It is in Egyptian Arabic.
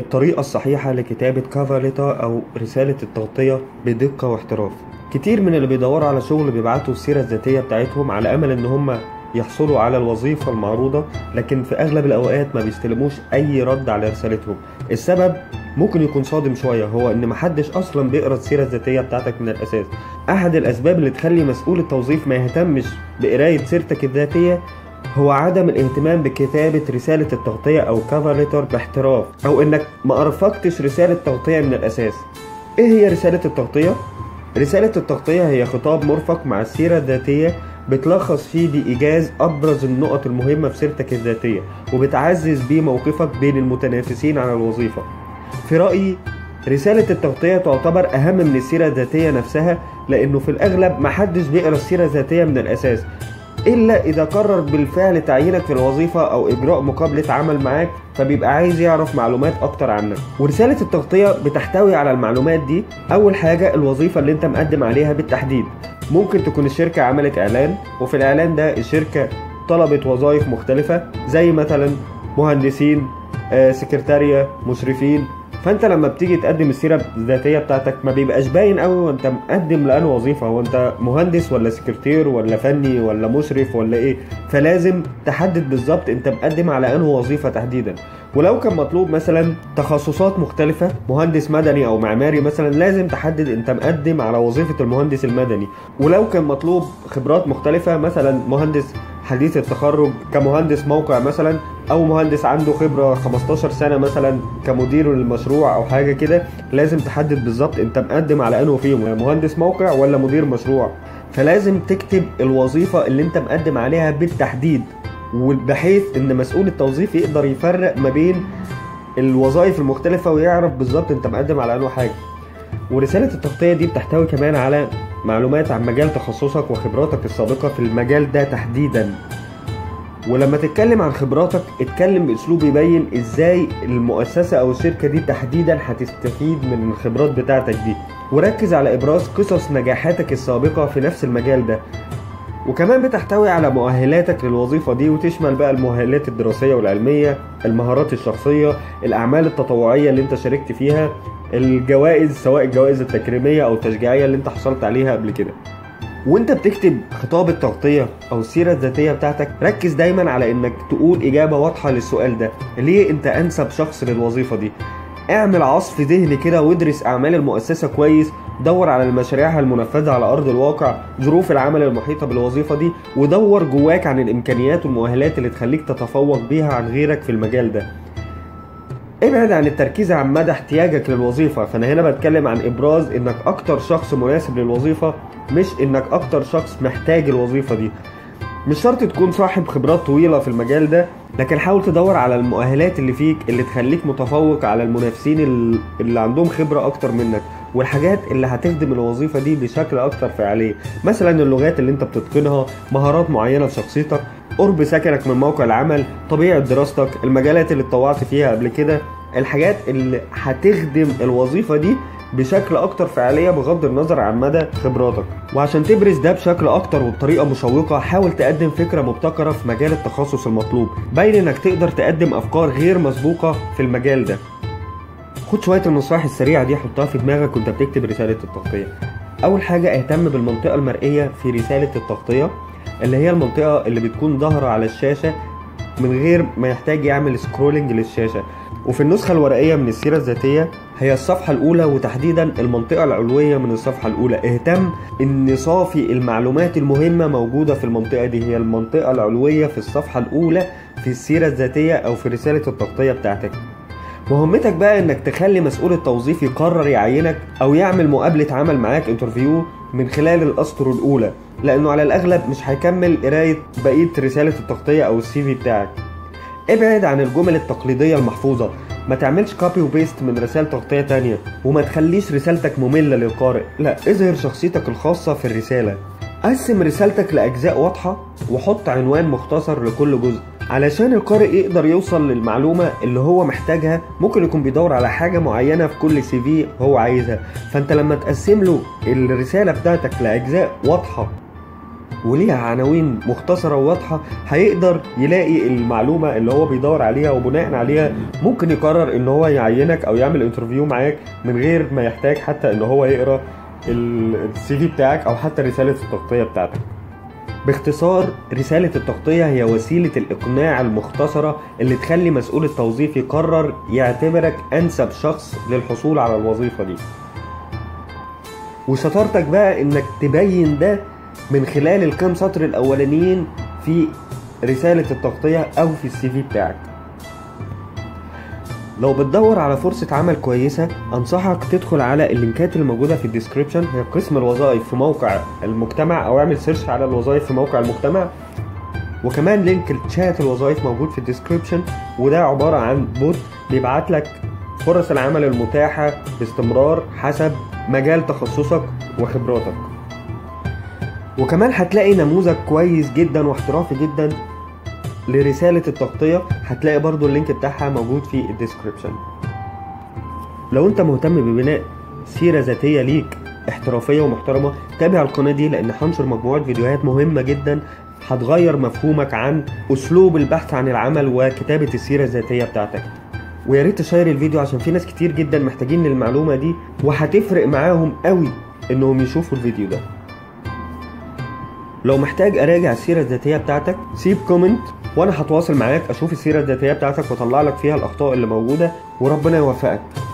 الطريقة الصحيحة لكتابة كافر ليتر أو رسالة التغطية بدقة واحتراف كتير من اللي بيدوروا على شغل بيبعتوا السيرة الذاتية بتاعتهم على أمل إن هم يحصلوا على الوظيفة المعروضة لكن في أغلب الأوقات ما بيستلموش أي رد على رسالتهم السبب ممكن يكون صادم شوية هو إن محدش أصلا بيقرأ السيرة الذاتية بتاعتك من الأساس أحد الأسباب اللي تخلي مسؤول التوظيف ما يهتمش بقراية سيرتك الذاتية هو عدم الاهتمام بكتابة رسالة التغطية أو كفر ليتر باحتراف أو إنك ما أرفقتش رسالة تغطية من الأساس إيه هي رسالة التغطية؟ رسالة التغطية هي خطاب مرفق مع السيرة الذاتية بتلخص فيه بإيجاز أبرز النقط المهمة في سيرتك الذاتية وبتعزز بيه موقفك بين المتنافسين على الوظيفة في رأيي رسالة التغطية تعتبر أهم من السيرة الذاتية نفسها لأنه في الأغلب محدش بيقرأ السيرة الذاتية من الأساس إلا إذا قرر بالفعل تعيينك في الوظيفة أو إجراء مقابلة عمل معاك فبيبقى عايز يعرف معلومات أكتر عنك ورسالة التغطية بتحتوي على المعلومات دي أول حاجة الوظيفة اللي أنت مقدم عليها بالتحديد ممكن تكون الشركة عملت إعلان وفي الإعلان ده الشركة طلبت وظائف مختلفة زي مثلا مهندسين آه، سكرتارية مشرفين فانت لما بتيجي تقدم السيره الذاتيه بتاعتك ما بيبقاش باين قوي وانت مقدم لانه وظيفه هو انت مهندس ولا سكرتير ولا فني ولا مشرف ولا ايه فلازم تحدد بالظبط انت مقدم على انه وظيفه تحديدا ولو كان مطلوب مثلا تخصصات مختلفة مهندس مدني أو معماري مثلا لازم تحدد أنت مقدم على وظيفة المهندس المدني ولو كان مطلوب خبرات مختلفة مثلا مهندس حديث التخرج كمهندس موقع مثلا او مهندس عنده خبره 15 سنه مثلا كمدير للمشروع او حاجه كده لازم تحدد بالظبط انت مقدم على انه فيهم مهندس موقع ولا مدير مشروع فلازم تكتب الوظيفه اللي انت مقدم عليها بالتحديد وبحيث ان مسؤول التوظيف يقدر يفرق ما بين الوظائف المختلفه ويعرف بالظبط انت مقدم على انه حاجه ورساله التغطيه دي بتحتوي كمان على معلومات عن مجال تخصصك وخبراتك السابقه في المجال ده تحديدا ولما تتكلم عن خبراتك اتكلم باسلوب يبين ازاي المؤسسه او الشركه دي تحديدا هتستفيد من الخبرات بتاعتك دي وركز على ابراز قصص نجاحاتك السابقه في نفس المجال ده وكمان بتحتوي على مؤهلاتك للوظيفه دي وتشمل بقى المؤهلات الدراسيه والعلميه المهارات الشخصيه الاعمال التطوعيه اللي انت شاركت فيها الجوائز سواء الجوائز التكريميه او التشجيعيه اللي انت حصلت عليها قبل كده وانت بتكتب خطاب التغطية او السيرة الذاتية بتاعتك ركز دايما على انك تقول اجابة واضحة للسؤال ده ليه انت انسب شخص للوظيفة دي اعمل عصف ذهني كده وادرس اعمال المؤسسة كويس دور على المشاريع المنفذة على ارض الواقع ظروف العمل المحيطة بالوظيفة دي ودور جواك عن الامكانيات والمؤهلات اللي تخليك تتفوق بيها عن غيرك في المجال ده ابعد عن التركيز عن مدى احتياجك للوظيفة فانا هنا بتكلم عن ابراز انك اكتر شخص مناسب للوظيفة مش انك اكتر شخص محتاج الوظيفة دي مش شرط تكون صاحب خبرات طويلة في المجال ده لكن حاول تدور على المؤهلات اللي فيك اللي تخليك متفوق على المنافسين ال- اللي عندهم خبرة اكتر منك والحاجات اللي هتخدم الوظيفة دي بشكل اكتر فعالية مثلا اللغات اللي انت بتتقنها مهارات معينة في شخصيتك قرب سكنك من موقع العمل طبيعة دراستك المجالات اللي اتطوعت فيها قبل كده الحاجات اللي هتخدم الوظيفة دي بشكل اكتر فعاليه بغض النظر عن مدى خبراتك وعشان تبرز ده بشكل اكتر وبطريقه مشوقه حاول تقدم فكره مبتكره في مجال التخصص المطلوب باين انك تقدر تقدم افكار غير مسبوقه في المجال ده خد شويه النصائح السريعه دي حطها في دماغك وانت بتكتب رساله التغطيه اول حاجه اهتم بالمنطقه المرئيه في رساله التغطيه اللي هي المنطقه اللي بتكون ظاهره على الشاشه من غير ما يحتاج يعمل سكرولنج للشاشه وفي النسخة الورقية من السيرة الذاتية هي الصفحة الأولى وتحديدا المنطقة العلوية من الصفحة الأولى اهتم إن صافي المعلومات المهمة موجودة في المنطقة دي هي المنطقة العلوية في الصفحة الأولى في السيرة الذاتية أو في رسالة التغطية بتاعتك مهمتك بقى انك تخلي مسؤول التوظيف يقرر يعينك او يعمل مقابلة عمل معاك انترفيو من خلال الاسطر الاولى لانه على الاغلب مش هيكمل قراية بقية رسالة التغطية او السي في بتاعك ابعد عن الجمل التقليدية المحفوظة ما تعملش كوبي وبيست من رسالة تغطية تانية وما تخليش رسالتك مملة للقارئ لا اظهر شخصيتك الخاصة في الرسالة قسم رسالتك لأجزاء واضحة وحط عنوان مختصر لكل جزء علشان القارئ يقدر يوصل للمعلومة اللي هو محتاجها ممكن يكون بيدور على حاجة معينة في كل سي في هو عايزها فانت لما تقسم له الرسالة بتاعتك لأجزاء واضحة وليها عناوين مختصرة وواضحة هيقدر يلاقي المعلومة اللي هو بيدور عليها وبناء عليها ممكن يقرر ان هو يعينك او يعمل انترفيو معاك من غير ما يحتاج حتى ان هو يقرا السي في بتاعك او حتى رسالة التغطية بتاعتك باختصار رسالة التغطية هي وسيلة الإقناع المختصرة اللي تخلي مسؤول التوظيف يقرر يعتبرك أنسب شخص للحصول على الوظيفة دي وشطارتك بقى إنك تبين ده من خلال الكام سطر الأولانيين في رسالة التغطية أو في السي في بتاعك لو بتدور على فرصة عمل كويسة أنصحك تدخل على اللينكات اللي موجودة في الديسكريبشن هي قسم الوظائف في موقع المجتمع أو اعمل سيرش على الوظائف في موقع المجتمع وكمان لينك الشات الوظائف موجود في الديسكريبشن وده عبارة عن بوت بيبعت لك فرص العمل المتاحة باستمرار حسب مجال تخصصك وخبراتك وكمان هتلاقي نموذج كويس جدا واحترافي جدا لرسالة التغطية هتلاقي برضو اللينك بتاعها موجود في الديسكريبشن لو انت مهتم ببناء سيرة ذاتية ليك احترافية ومحترمة تابع القناة دي لان هنشر مجموعة فيديوهات مهمة جدا هتغير مفهومك عن اسلوب البحث عن العمل وكتابة السيرة الذاتية بتاعتك ويا ريت تشير الفيديو عشان في ناس كتير جدا محتاجين المعلومة دي وهتفرق معاهم قوي انهم يشوفوا الفيديو ده لو محتاج اراجع السيره الذاتيه بتاعتك سيب كومنت وانا هتواصل معاك اشوف السيره الذاتيه بتاعتك واطلع لك فيها الاخطاء اللي موجوده وربنا يوفقك